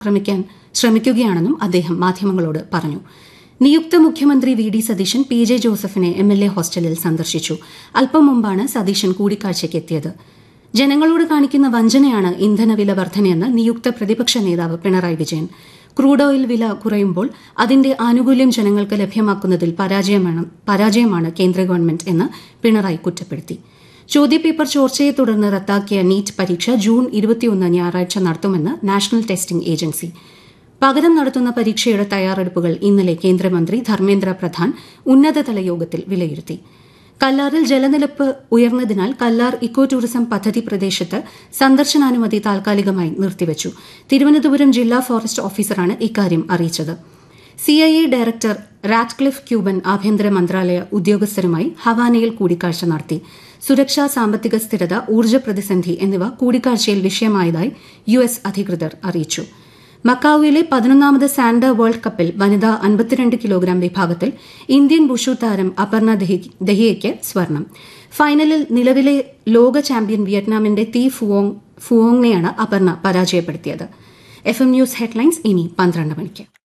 ആക്രമിക്കാൻ ശ്രമിക്കുകയാണെന്നും അദ്ദേഹം മാധ്യമങ്ങളോട് പറഞ്ഞു നിയുക്ത മുഖ്യമന്ത്രി V D Satheesan P J ജോസഫിനെ എം എൽ എ ഹോസ്റ്റലിൽ സന്ദർശിച്ചു അല്പം മുമ്പാണ് സതീശൻ കൂടിക്കാഴ്ചയ്ക്ക് എത്തിയത് ജനങ്ങളോട് കാണിക്കുന്ന വഞ്ചനയാണ് ഇന്ധനവില വർധനയെന്ന് നിയുക്ത പ്രതിപക്ഷ നേതാവ് പിണറായി വിജയൻ ക്രൂഡ് ഓയിൽ വില കുറയുമ്പോൾ അതിന്റെ ആനുകൂല്യം ജനങ്ങൾക്ക് ലഭ്യമാക്കുന്നതിൽ പരാജയമാണ് പരാജയമാണ് കേന്ദ്ര ഗവൺമെന്റ് എന്ന് പിണറായി കുറ്റപ്പെടുത്തി ചോദ്യപേപ്പർ ചോർച്ചയെ തുടർന്ന് റദ്ദാക്കിയ നീറ്റ് പരീക്ഷ ജൂൺ ഇരുപത്തിയൊന്ന് ഞായറാഴ്ച നടത്തുമെന്ന് നാഷണൽ ടെസ്റ്റിംഗ് ഏജൻസി പകരം നടത്തുന്ന പരീക്ഷയുടെ തയ്യാറെടുപ്പുകൾ ഇന്നലെ കേന്ദ്രമന്ത്രി ധർമ്മേന്ദ്ര പ്രധാൻ ഉന്നതതല യോഗത്തിൽ വിലയിരുത്തി കല്ലാറിൽ ജലനിരപ്പ് ഉയർന്നതിനാൽ കല്ലാർ ഇക്കോ ടൂറിസം പദ്ധതി പ്രദേശത്ത് സന്ദർശനാനുമതി താൽക്കാലികമായി നിർത്തിവച്ചു തിരുവനന്തപുരം ജില്ലാ ഫോറസ്റ്റ് ഓഫീസറാണ് ഇക്കാര്യം അറിയിച്ചത് സിഐഎ ഡയറക്ടർ റാറ്റ്ക്ലിഫ് ക്യൂബൻ ആഭ്യന്തര മന്ത്രാലയ ഉദ്യോഗസ്ഥരുമായി ഹവാനയിൽ കൂടിക്കാഴ്ച നടത്തി സുരക്ഷ സാമ്പത്തിക സ്ഥിരത ഊർജ്ജ പ്രതിസന്ധി എന്നിവ കൂടിക്കാഴ്ചയിൽ വിഷയമായതായി യു എസ് അധികൃതർ അറിയിച്ചു മക്കാവുവിലെ പതിനൊന്നാമത് സാൻഡ വേൾഡ് കപ്പിൽ വനിതാ അൻപത്തിരണ്ട് കിലോഗ്രാം വിഭാഗത്തിൽ ഇന്ത്യൻ ബുഷു താരം അപർണ ദഹിയയ്ക്ക് സ്വർണം ഫൈനലിൽ നിലവിലെ ലോക ചാമ്പ്യൻ വിയറ്റ്നാമിന്റെ തീ ഫുവോങ് ഫുവോങ്ങിനെയാണ് അപർണ പരാജയപ്പെടുത്തിയത് എഫ് എം ന്യൂസ് ഹെഡ്ലൈൻസ് ഇനി പന്ത്രണ്ട് മണിക്ക്